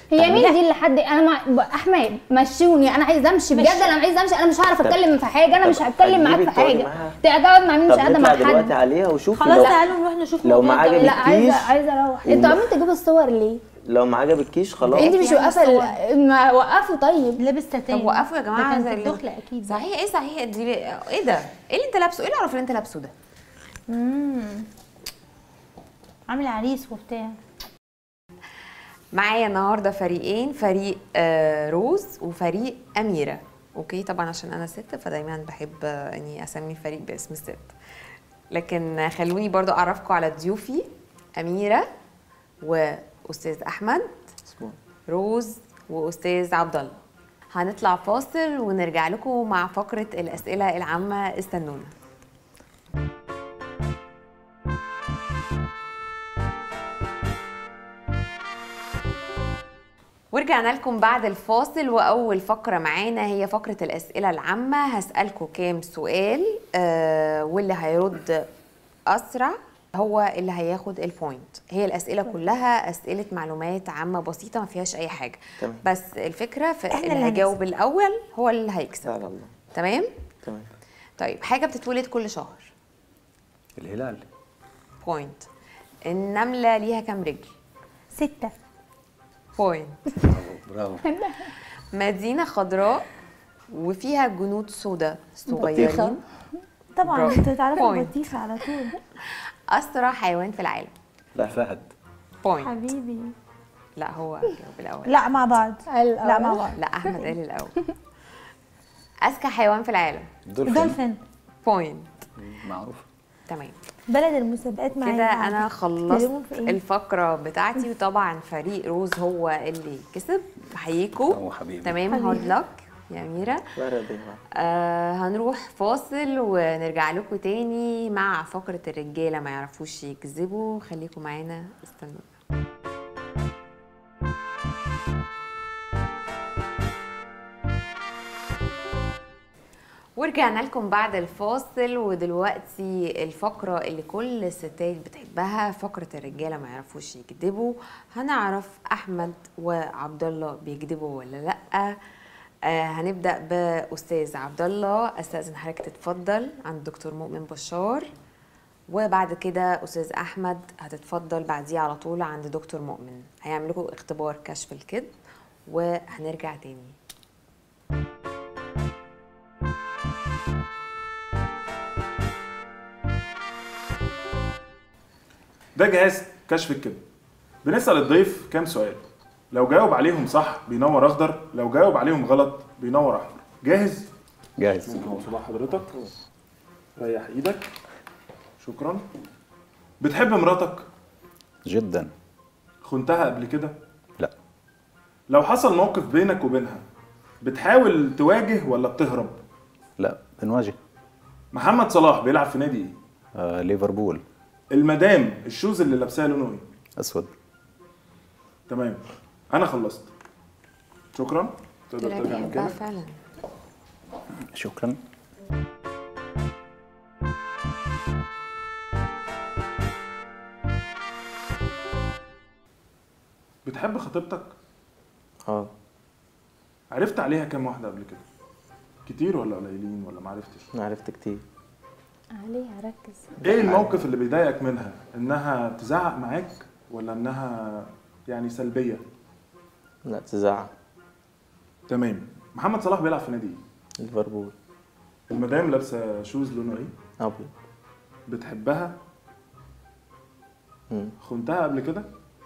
هي مين دي اللي حد انا مع... احمد مشوني انا عايز امشي بجد انا عايز امشي انا مش هعرف طب- اتكلم في حاجه انا طب مش هتكلم معاك هتجيبي في تقعدي حاجه معاها؟ تقعد مع مين مش طب قاعده نطلع مع دلوقتي حد عليها وشوفي خلاص لو, تعالوا نروح نشوف لو موضوع ما الجواز. لا عايزه عجبتكيش عايزه اروح انتوا عاملين تجيبوا الصور ليه؟ لو ما عجبتكيش خلاص انت مش يعني واقفه الصور. ال- ما وقفوا طيب لابس ستان طب وقفوا يا ده جماعه كان زي في اللي- الدخله اكيد صحيح ايه صحيح دي ايه ده؟ ايه اللي انت لابسه؟ ايه القرف اللي انت لابسه ده؟ عامل عريس وبتاع معايا النهارده فريقين فريق آه، روز وفريق اميره اوكي طبعا عشان انا ست فدايما بحب آه، اني اسمي الفريق باسم الست لكن خلوني برضو اعرفكم على ضيوفي اميره واستاذ احمد اسمه روز واستاذ عبد الله هنطلع فاصل ونرجع لكم مع فقره الاسئله العامه استنونا ورجعنا لكم بعد الفاصل واول فقره معانا هي فقره الاسئله العامه هسالكم كام سؤال آه واللي هيرد اسرع هو اللي هياخد البوينت هي الاسئله كلها اسئله معلومات عامه بسيطه ما فيهاش اي حاجه تمام. بس الفكره في إحنا اللي اللي هيجاوب الاول هو اللي هيكسب على الله تمام تمام طيب حاجه بتتولد كل شهر الهلال بوينت النمله ليها كام رجل ستة بوينت برافو مدينه خضراء وفيها جنود سودا صغيرين طبعا برافو. انتوا تعرفوا Point. البطيخة على طول اسرع حيوان في العالم لا فهد بوينت حبيبي لا هو جاوب الاول لا مع بعض لا مع بعض لا احمد قال الاول اذكى حيوان في العالم دولفين دولفين بوينت معروف تمام بلد المسابقات معايا كده عارفة. انا خلصت تكلموا في إيه؟ الفقره بتاعتي وطبعا فريق روز هو اللي كسب بحييكم هو حبيبي تمام هارد لك يا اميره ورد يا آه هنروح فاصل ونرجع لكم تاني مع فقره الرجاله ما يعرفوش يكذبوا خليكم معانا استنونا ورجعنا لكم بعد الفاصل ودلوقتي الفقرة اللي كل الستات بتحبها فقرة الرجالة ما يعرفوش يكذبوا هنعرف أحمد وعبد الله بيكذبوا ولا لأ آه هنبدأ بأستاذ عبد الله أستاذن حضرتك تتفضل عند دكتور مؤمن بشار وبعد كده أستاذ أحمد هتتفضل بعديه على طول عند دكتور مؤمن هيعمل لكم اختبار كشف الكذب وهنرجع تاني ده جهاز كشف الكذب بنسأل الضيف كام سؤال لو جاوب عليهم صح بينور اخضر لو جاوب عليهم غلط بينور احمر جاهز جاهز ممكن صباح حضرتك ريح ايدك شكرا بتحب مراتك جدا خنتها قبل كده لا لو حصل موقف بينك وبينها بتحاول تواجه ولا بتهرب لا بنواجه محمد صلاح بيلعب في نادي ايه آه ليفربول المدام الشوز اللي لابساها لونه ايه اسود تمام انا خلصت شكرا تقدر طلع ترجع بيحبها مكانك فعلا شكرا بتحب خطيبتك اه عرفت عليها كام واحده قبل كده كتير ولا قليلين ولا ما عرفتش انا عرفت كتير عليها ركز ايه الموقف اللي بيضايقك منها انها تزعق معاك ولا انها يعني سلبيه لا تزعق تمام محمد صلاح بيلعب في نادي ايه ليفربول المدام لابسه شوز لونه ايه ابيض بتحبها مم. خنتها قبل كده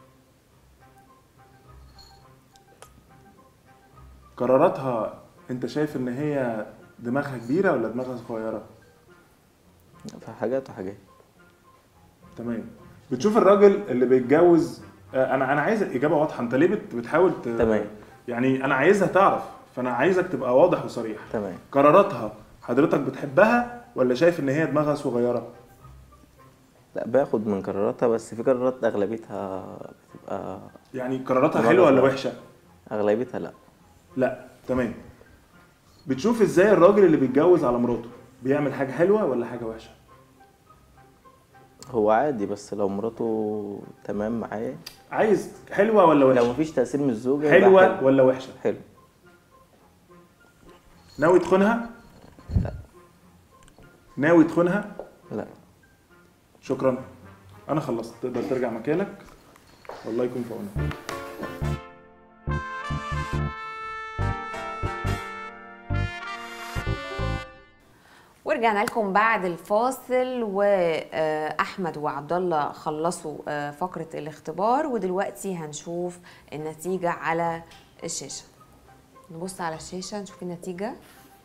قراراتها انت شايف ان هي دماغها كبيره ولا دماغها صغيره في حاجات وحاجات تمام بتشوف الراجل اللي بيتجوز آه، انا انا عايز اجابه واضحه انت ليه بت- بتحاول ت... تمام. يعني انا عايزها تعرف فانا عايزك تبقى واضح وصريح تمام قراراتها حضرتك بتحبها ولا شايف ان هي دماغها صغيره لا باخد من قراراتها بس في قرارات اغلبيتها بتبقى يعني قراراتها دماغها حلوه ولا صغيرة. وحشه اغلبيتها لا لا تمام بتشوف ازاي الراجل اللي بيتجوز على مراته بيعمل حاجه حلوه ولا حاجه وحشه هو عادي بس لو مراته تمام معايا عايز حلوه ولا لو وحشه مفيش تأثير من الزوجة يبقى حلوه حلو. ولا وحشه حلو ناوي تخونها لا ناوي تخونها لا شكرا انا خلصت تقدر ترجع مكانك والله يكون في عونك ورجعنا لكم بعد الفاصل واحمد وعبد الله خلصوا آه، فقره الاختبار ودلوقتي هنشوف النتيجه على الشاشه نبص على الشاشه نشوف النتيجه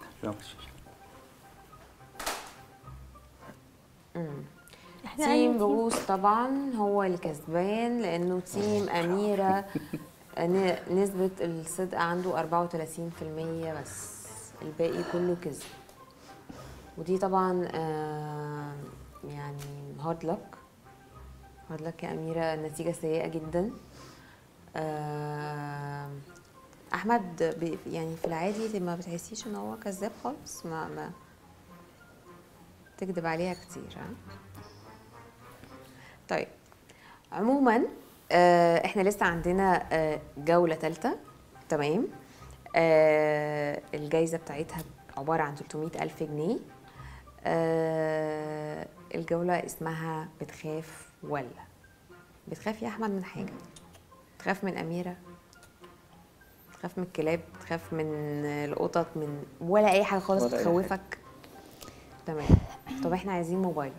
احنا تيم أي تيم؟ روز طبعا هو اللي كسبان لانه تيم اميره ن- نسبه الصدق عنده 34% بس الباقي كله كذب ودي طبعا آه، يعني هارد لك هارد لك يا اميره النتيجه سيئه جدا آه، احمد بي- يعني في العادي ما بتحسيش ان هو كذاب خالص ما ما تكذب عليها كتير ها طيب عموما آه، احنا لسه عندنا آه، جولة ثالثة تمام آه، الجايزة بتاعتها عبارة عن 300 ألف جنيه آه، الجولة اسمها بتخاف ولا بتخاف يا أحمد من حاجة بتخاف من أميرة بتخاف من الكلاب بتخاف من القطط من ولا أي حاجة خالص ولا أي بتخوفك تمام طب احنا عايزين موبايلك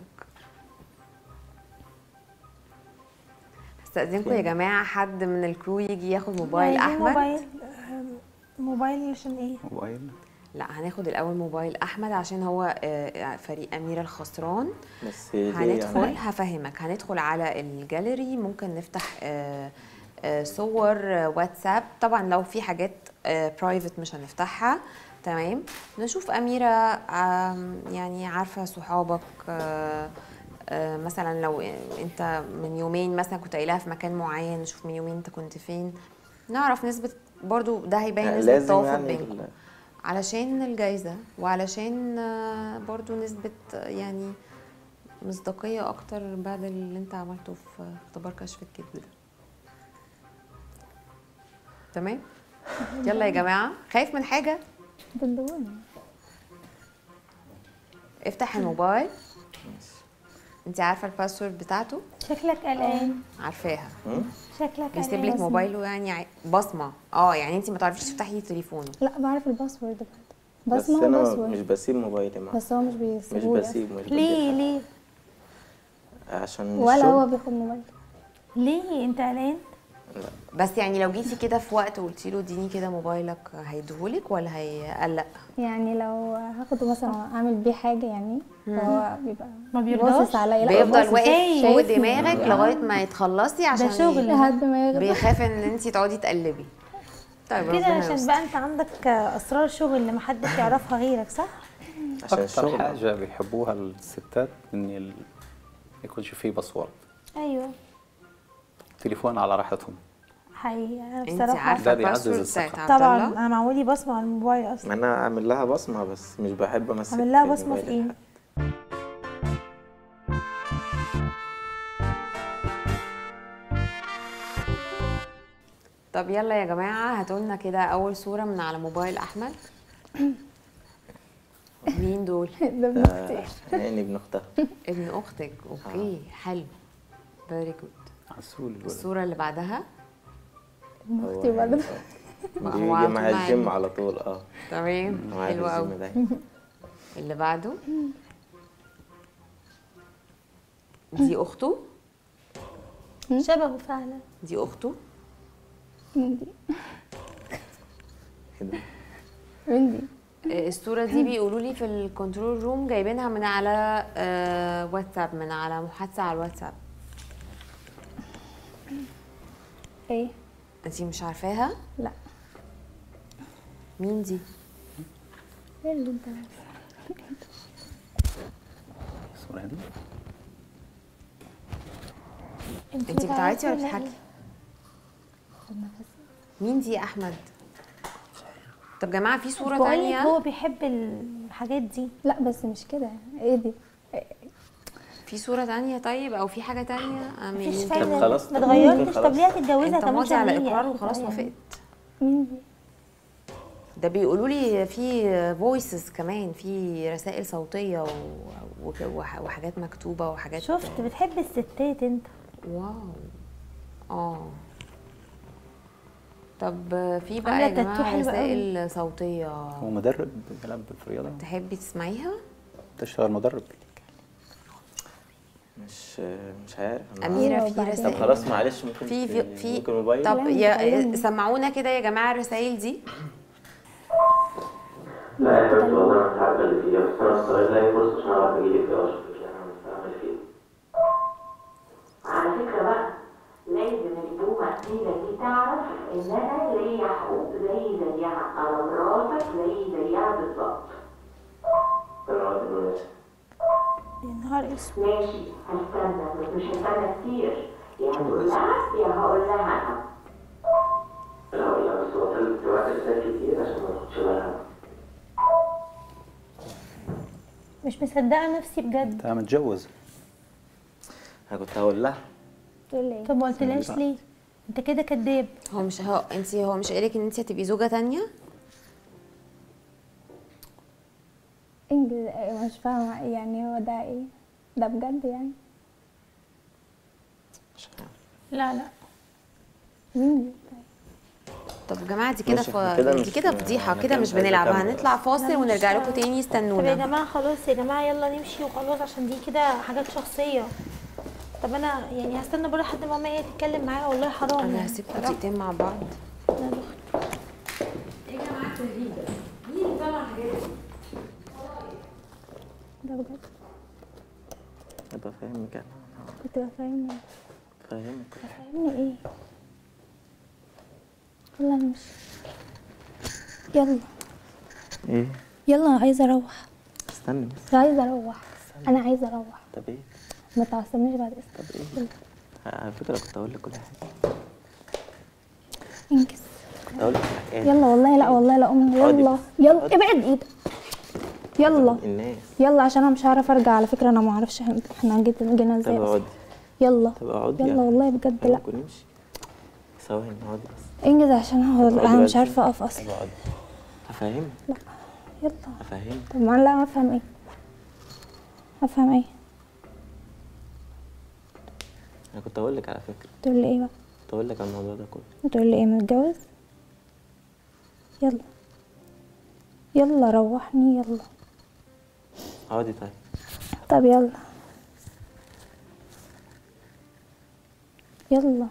استأذنكم يا جماعة حد من الكرو يجي ياخد موبايل عايزين أحمد موبايل آم، موبايل عشان ايه؟ موبايل لا هناخد الأول موبايل أحمد عشان هو آه، فريق أميرة الخسران بس ليه هندخل يعني هفهمك هندخل على الجاليري ممكن نفتح آه، آه، صور آه، واتساب طبعا لو في حاجات برايفت مش هنفتحها تمام نشوف أميرة آم، يعني عارفة صحابك آه، آه، مثلا لو انت من يومين مثلا كنت قايلها في مكان معين نشوف من يومين انت كنت فين نعرف نسبة برضو ده هيبين يعني نسبة لازم توافق يعني بينكم ال- علشان الجايزة وعلشان آه، برضو نسبة آه، يعني مصداقية أكتر بعد اللي أنت عملته في اختبار كشف الكذب ده تمام؟ يلا يا جماعة خايف من حاجة؟ بتدورني افتح الموبايل انت عارفة الباسورد بتاعته؟ شكلك قلقان عارفاها شكلك بيسيب قلقان لك موبايله يعني عي- بصمة اه يعني انت ما تعرفيش تفتحي تليفونه لا بعرف الباسورد برضه بس بسمع انا الباسورد مش بسيب موبايلي معاه بس هو مش مش بيسيبولي بسيب مش ليه بدي ليه عشان ولا الشغل. هو بياخد موبايل ليه انت قلقان؟ بس يعني لو جيتي كده في وقت وقلتي له اديني كده موبايلك هيديهولك ولا هيقلق؟ يعني لو هاخده مثلا اعمل بيه حاجه يعني فهو بيبقى ما بيرضاش؟ باصص عليا لا بيفضل باصص واقف شايف- فوق شايفني. دماغك لغايه ما تخلصي عشان شغل. لحد ما يغلب بيخاف ان انت تقعدي تقلبي طيب كده ربنا عشان يستر. بقى انت عندك اسرار شغل اللي محدش يعرفها غيرك صح؟ عشان اكثر الشغل حاجه بيحبوها الستات ان ال... يكونش فيه باسورد ايوه تليفون على راحتهم حقيقي انا انت بصراحه عارفه ده بيعزز الباسورد الثقة. بتاعت عبد طبعا الله انا معمولي بصمه على الموبايل اصلا ما انا اعمل لها بصمه بس مش بحب امسك عامل لها بصمه في موبايلي ايه؟ لحد. طب يلا يا جماعه هاتوا لنا كده اول صوره من على موبايل احمد مين دول ده ابن اختي يعني ابن اختها ابن اختك اوكي حلو فيري جود عسول الولد الصوره اللي بعدها ابن هو اختي يعني برضه ما بيجي هو على معايا طول الجيم معانا. على طول اه تمام معايا حلو في قوي الجيم ده اللي بعده دي اخته شبهه فعلا دي اخته عندي كده عندي آه، الصورة دي بيقولوا لي في الكنترول روم جايبينها من على آه، واتساب من على محادثة على الواتساب ايه انتي مش عارفاها لا مين دي ايه اللي انت الصورة دي انتي بتعيطي ولا بتضحكي خد نفس مين دي يا احمد طب جماعة في صورة بقول لك تانية هو بيحب الحاجات دي لا بس مش كده ايه دي في صوره تانية طيب او في حاجه تانية أم- مفيش يمكن- فايده خلاص، ما طب اتغيرتش خلاص. طب ليه هتتجوزها انت كمان ماضي على شهرية؟ اقرار وخلاص يعني. وافقت مين دي؟ ده بيقولوا لي في فويسز كمان في رسائل صوتيه و... و... وح- وحاجات مكتوبه وحاجات شفت بتحب الستات انت واو اه طب في بقى عاملة يا تاتو جماعه حلو قوي. رسائل صوتيه هو مدرب بيلعب في الرياضة تحبي تسمعيها تشتغل مدرب مش مش عارف أنا- اميره أيوة، في وبعدين؟ طب رسائل خلاص معلش ممكن في في في ممكن موبايل طب لا، يا مكلمني. سمعونا كده يا جماعه الرسائل دي لا يا حبيبتي والله ما انت عارفه اللي فيها بس انا استغل اي فرصه عشان اعرف اجيلك فيها واشوفك يعني انا مستعمل فيها على فكرة بقى لازم البومة التقيلة دي تعرف إن أنا ليا حقوق زي زيها أنا مراتك زي زيها بالظبط ده الوقت المناسب يا نهار اسود ماشي هستنى بس مش هستنى كتير يا هتقول لها يا هقول لها أنا لا لا بس هو طلب تبعت رسائل كتير عشان ما تاخدش بالها مش مصدقه نفسي بجد انت متجوز انا كنت هقول لها تقول لي طب ما قلتلهاش ليه انت كده كداب هو مش هو انت هو مش قالك ان انت هتبقي زوجه تانية انجز مش فاهمه يعني هو ده ايه ده بجد يعني لا لا مين دي طب يا جماعه دي كده ماشي، ف... احنا كده دي مش- كده فضيحه أنا كده كده مش مش عايز بنلعب أكمل. هنطلع فاصل ونرجع لكم تاني طب يا استنونا جماعه خلاص يا جماعه يلا نمشي وخلاص عشان دي كده حاجات شخصيه طب انا يعني هستنى بره لحد ما ماما هي تتكلم معايا والله حرام انا يعني. هسيبكم دقيقتين مع بعض ده بجد ابقى فاهمك انا كنت بفهمني فاهمك كل حاجه فهمني ايه يلا نمشي يلا ايه يلا عايزه اروح استني بس مش عايزه اروح انا عايزه اروح طب ايه ما تعصبنيش بعد اذنك طب ايه على فكره كنت هقول لك كل حاجه انجز كنت هقول لك كل حاجه يلا والله لا والله لا امي اقعدي يلا بس. يلا اقعدي. ابعد ايدك يلا الناس يلا عشان انا مش هعرف ارجع على فكره انا ما اعرفش احنا إحنا جيت جينا ازاي طب أصلاً. اقعدي يلا طب اقعدي يلا يعني. والله بجد لا ممكن نمشي ثواني اقعدي بس انجز عشان هو اقعدي انا مش بس. عارفه اقف طب اصلا اقعدي هفهمك يلا هفهمك طب ما أنا لا افهم ايه افهم ايه انا كنت هقول لك على فكره تقول لي ايه بقى كنت هقول لك على الموضوع ده كله تقول لي ايه متجوز يلا يلا روحني يلا اقعدي طيب طب يلا يلا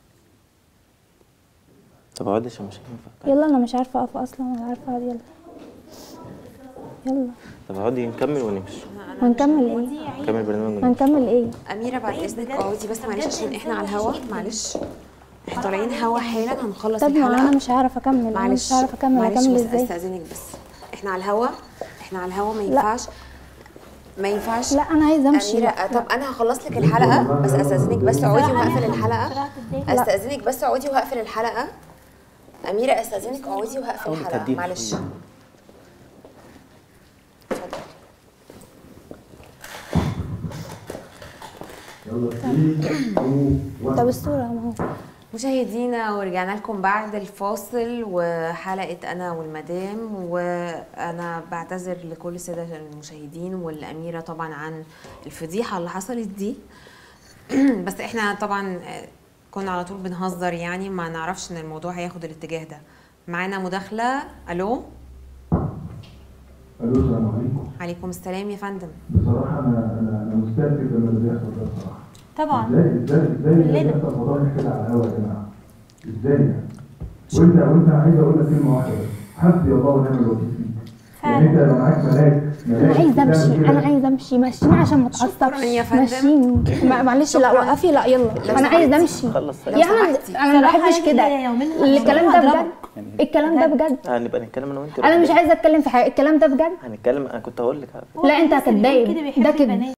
طب اقعدي عشان مش هينفع طيب. يلا انا مش عارفه اقف اصلا ولا عارفه اقعد يلا يلا طب اقعدي نكمل ونمشي هنكمل ايه نكمل البرنامج ونمشي هنكمل ايه اميره بعد اذنك اقعدي بس معلش عشان احنا على الهوا معلش احنا طالعين هوا حالا هنخلص طب ما الحلقه انا مش هعرف اكمل انا معلش مش هعرف اكمل معلش اكمل بس ازاي استاذنك بس احنا على الهوا احنا على الهوا ما ينفعش ما ينفعش لا انا عايزه امشي أميرة لا. طب انا هخلص لك الحلقه بس استاذنك بس اقعدي وهقفل الحلقه طلعت ازاي استاذنك بس اقعدي وهقفل الحلقه اميره استاذنك اقعدي وهقفل حاولي الحلقه تهديها معلش شوية. اتفضل طب الصوره ما هو مشاهدينا ورجعنا لكم بعد الفاصل وحلقة أنا والمدام وأنا بعتذر لكل السادة المشاهدين والأميرة طبعا عن الفضيحة اللي حصلت دي بس احنا طبعا كنا على طول بنهزر يعني ما نعرفش ان الموضوع هياخد الاتجاه ده معانا مداخلة ألو الو السلام عليكم عليكم السلام يا فندم بصراحه انا انا انا مستغرب من اللي بيحصل ده بصراحه طبعا ازاي ازاي ازاي كلنا. بيحصل موضوع كده على الهوا يا جماعه ازاي يعني وانت وانت عايز اقول لك كلمه واحده بس حسبي الله ونعم الوكيل فيك يعني انت لو معاك ملاك انا ملاك عايزه بتعمل امشي كده. انا عايزه امشي مشيني عشان ما شكراً اتعصبش يا فندم. مشيني ما- معلش لا شكراً. وقفي لا يلا لو انا عايزه سمحتي. امشي خلص لو يا احمد سمحتي. انا ما بحبش صراحة كده يعني يومين الكلام ده هضربك. بجد الكلام ده بجد هنبقى نتكلم انا وانت انا مش عايزه اتكلم في حاجه الكلام ده بجد هنتكلم انا كنت هقول لك على فكره لا انت الناس اللي بيقول كده كداب بيحب ده كده البنات.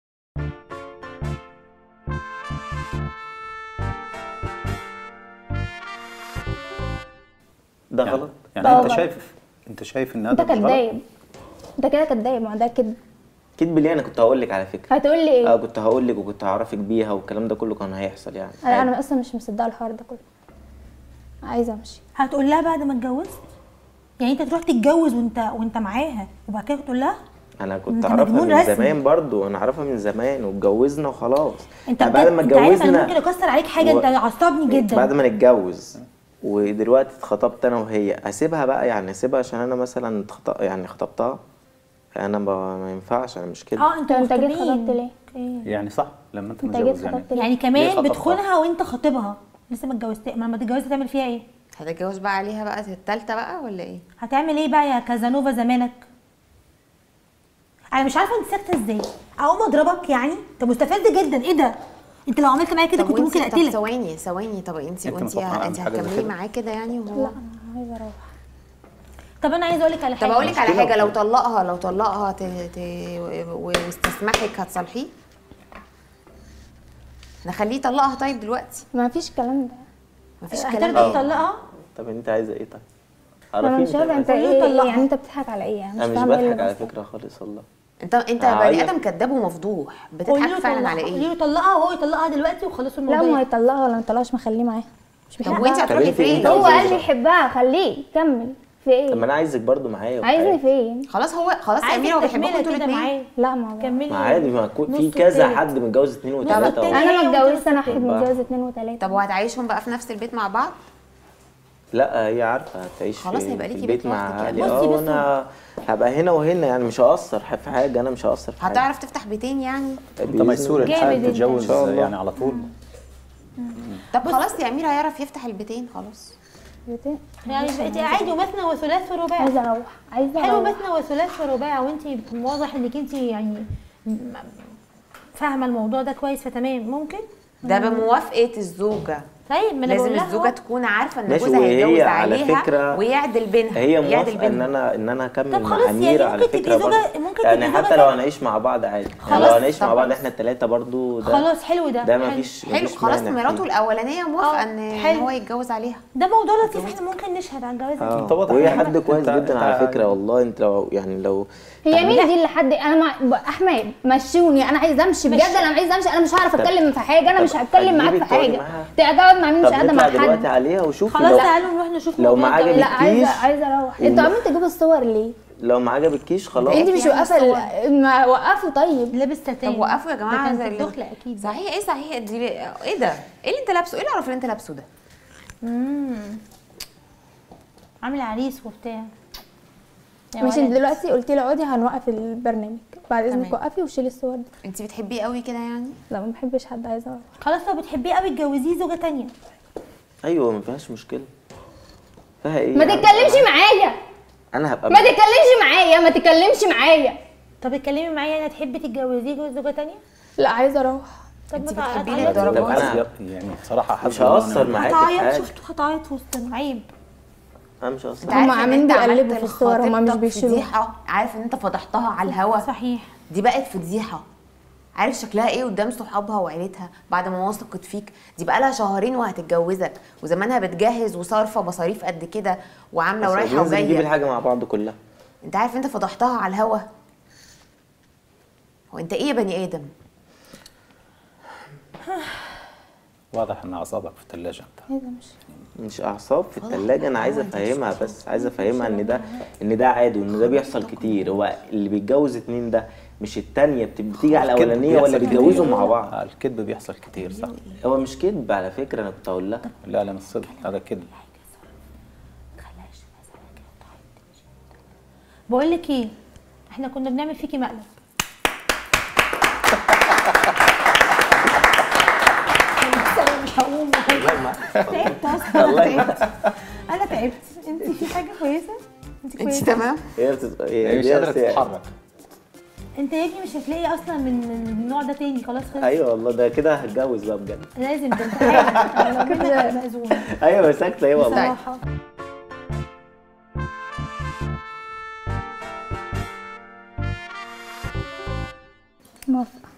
ده يعني, غلط يعني ده انت غلط. شايف انت شايف ان انت هذا مش غلط كداب انت كده كداب ما ده كده كدب ليه انا كنت هقول لك على فكره هتقول لي ايه اه كنت هقول لك وكنت هعرفك بيها والكلام ده كله كان هيحصل يعني انا انا اصلا مش مصدقه الحوار ده كله عايزه امشي هتقول لها بعد ما اتجوزت يعني انت تروح تتجوز وانت وانت معاها وبعد كده تقول لها انا كنت انت اعرفها مجنون من رسمي. زمان برضو انا اعرفها من زمان واتجوزنا وخلاص انت يعني بعد بجد- ما انت عارف انا اتجوزنا ممكن اكسر عليك حاجه و- انت عصبني جدا بعد ما نتجوز ودلوقتي اتخطبت انا وهي اسيبها بقى يعني اسيبها عشان انا مثلا اتخط... يعني خطبتها انا ما, ما ينفعش انا مش كده اه انتوا انت جيت مخطوبين. خطبت ليه اوكي. يعني صح لما انت انت جيت متجوز يعني خطبت ليه يعني ليه كمان خطبتها؟ بتخونها وانت خاطبها لسه ما اتجوزت ما لما تتجوز هتعمل فيها ايه هتتجوز بقى عليها بقى التالتة بقى ولا ايه هتعمل ايه بقى يا كازانوفا زمانك انا مش عارفه انت ساكته ازاي اقوم اضربك يعني انت مستفز جدا ايه ده انت لو عملت معايا كده طب كنت وانتي- ممكن طب اقتلك ثواني ثواني طب انت انت وانت متوقعة انت عن حاجة زي هتكملي كده؟ معاه كده يعني وهو لا انا عايزه اروح طب انا عايزه اقول لك على حاجه طب اقول لك على مشكلة حاجه لو وكده. طلقها لو طلقها ت... ت... واستسمحك هتصالحيه نخليه يطلقها طيب دلوقتي ما فيش الكلام ده مفيش كلام هترضى ايه تطلقها طب انت عايزه ايه طيب انا عرفيني مش طيب عارفه انت عايزة ايه طلقها. يعني انت بتضحك على ايه يعني انا مش فاهمة ايه اللي بضحك على بيحصل. فكره خالص والله انت انت هقول بني لك. ادم كذاب ومفضوح قولي له بتضحك فعلا على طلقها قولي ايه له طلقها وهو يطلقها دلوقتي وخلصوا لا الموضوع ما هيطلقها ولا ما يطلقهاش ما خليه معاه مش طب وانت بيحبها هتروحي انت- فين انت هو عايزة قال ايه؟ بيحبها خليه كمل في طب ايه ما انا عايزك برضو معايا وفي عايزني حياتي. فين خلاص هو خلاص يا عايزة اميره هو بيحبكم تكملة انتوا كده الاثنين معاه لا ما كملي ما عادي ما يكون في نص كذا التالت. حد متجوز اتنين نص وتلاته التالت. اهو. انا هي متجوزه وانت انا نفس واحد البيت. متجوز اتنين وتلاته طب وهتعيشهم بقى في نفس البيت مع بعض لا هي عارفه هتعيش خلاص في هيبقى في ليكي البيت بيت مع لوحدك اهلي يعني. اه بصي- وانا هبقى هنا وهنا يعني مش هقصر في حاجه انا مش هقصر في حاجه هتعرف تفتح بيتين يعني انت ميسور جامد الحال انت. تتجوز إن شاء الله. يعني على طول طب خلاص يا اميره هيعرف يفتح البيتين خلاص بيتين. يعني بقيتي عادي ومثنى وثلاث ورباع عايزه اروح عايزه حلو اروح مثنى وثلاث ورباع وانت واضح انك انت يعني م- فاهمه الموضوع ده كويس فتمام ممكن ده بموافقه الزوجه طيب ما انا لازم بقول لها الزوجه أهو. تكون عارفه ان ماشي، جوزها وهي هيتجوز على عليها فكرة ويعدل بينها هي يعدل موافقه ان بينها انا ان انا اكمل طب مع خلاص يعني اميره على ممكن تبقي فكره زوجة- برضو ممكن يعني تبقي حتى زوجة لو تانية. هنعيش مع بعض عادي يعني خلاص، لو هنعيش طب مع بعض خلاص. احنا التلاته برضو ده خلاص حلو ده ده حلو. مفيش حلو مفيش خلاص مانع مراته فيه. الاولانيه موافقه اه، ان إن حلو. هو يتجوز عليها ده موضوع لطيف احنا ممكن نشهد على الجواز اه انت واضح وهي يعني حد كويس انت- جدا على انت- فكره والله انت لو يعني لو هي مين دي اللي حد انا مع... احمد مشوني انا عايزه امشي بجد انا عايزه امشي انا مش هعرف طب- اتكلم في حاجه انا طب مش هتكلم معاك هتجيبي في تقعدي حاجه معاها؟ تقعد مع مين مش طب قاعده نطلع مع دلوقتي حد عليها وشوفي خلاص لو تعالوا نروح نشوف لو موضوع ما الجواز. لا عايزه عجبتكيش عايزه اروح انتوا عمالين تجيبوا الصور ليه لو ما عجبتكيش خلاص انت مش يعني واقفه ال- ما وقفوا طيب لابس ستان طب وقفوا يا جماعه ده زي كان اللي- الدخله اكيد صحيح ايه صحيح دي ايه ده ايه اللي انت لابسه ايه القرف اللي انت لابسه ده امم عامل عريس وبتاع يا مش ولد. انت دلوقتي قلتي لي اقعدي هنوقف البرنامج بعد اذنك تمام. وقفي وشيلي الصور دي انت بتحبيه قوي كده يعني لا ما بحبش حد عايزه اروح خلاص لو بتحبيه قوي اتجوزيه زوجه تانية ايوه ما فيهاش مشكله فيها ايه ما يعني؟ تتكلمش معايا انا هبقى ما تتكلمش معايا ما تتكلمش معايا طب اتكلمي معايا انا تحبي تتجوزيه جوز زوجه تانية لا عايزه اروح طب انت ما بتحبيني تعيطي. للدرجة طب انا يعني بصراحه مش حاسس إن أنا- هقصر معاكي في هتعيط حاجه شفتوا هتعيط في وسط عيب انا مش هقصر انت عارف هما ان عاملين انت بيقلبوا عملت في الصور، هما مش لخطيبتك بيشيلوها. فضيحه عارف ان انت فضحتها على الهوا صحيح دي بقت فضيحه عارف شكلها ايه قدام صحابها وعيلتها بعد ما وثقت فيك دي بقى لها شهرين وهتتجوزك وزمانها بتجهز وصارفه مصاريف قد كده وعامله بس ورايحه ننزل نجيب وجايه الحاجه مع بعض كلها انت عارف انت فضحتها على الهوا هو انت ايه يا بني ادم واضح ان اعصابك في الثلاجه انت عايزه امشي مش اعصاب في الثلاجه انا عايزه هو انت افهمها بس عايزه افهمها ان ده ان ده عادي وان ده بيحصل كتير هو اللي بيتجوز اتنين ده مش التانية بت- بتيجي على الكذب الاولانيه ولا بيحصل بيتجوزوا كتير. مع بعض آه، الكذب بيحصل كتير صح هو مش كذب على فكره انا كنت اقول لها لا لا مش صدق هذا كذب بقول لك ايه احنا كنا بنعمل فيكي مقلب أنا مش هقوم تعبت اصلا الله انا تعبت انا تعبت انت في حاجه كويسه انت انت كويسه تمام هي بتت... هي مش دي قادره بس هي- تتحرك انت يا ابني مش هتلاقي اصلا من من النوع ده تاني خلاص خلص ايوه والله ده كده هتجوز بقى بجد لازم ده انت حاجه لو منك هبقى مأذون ايوه ساكته ايه والله بصراحه موافقه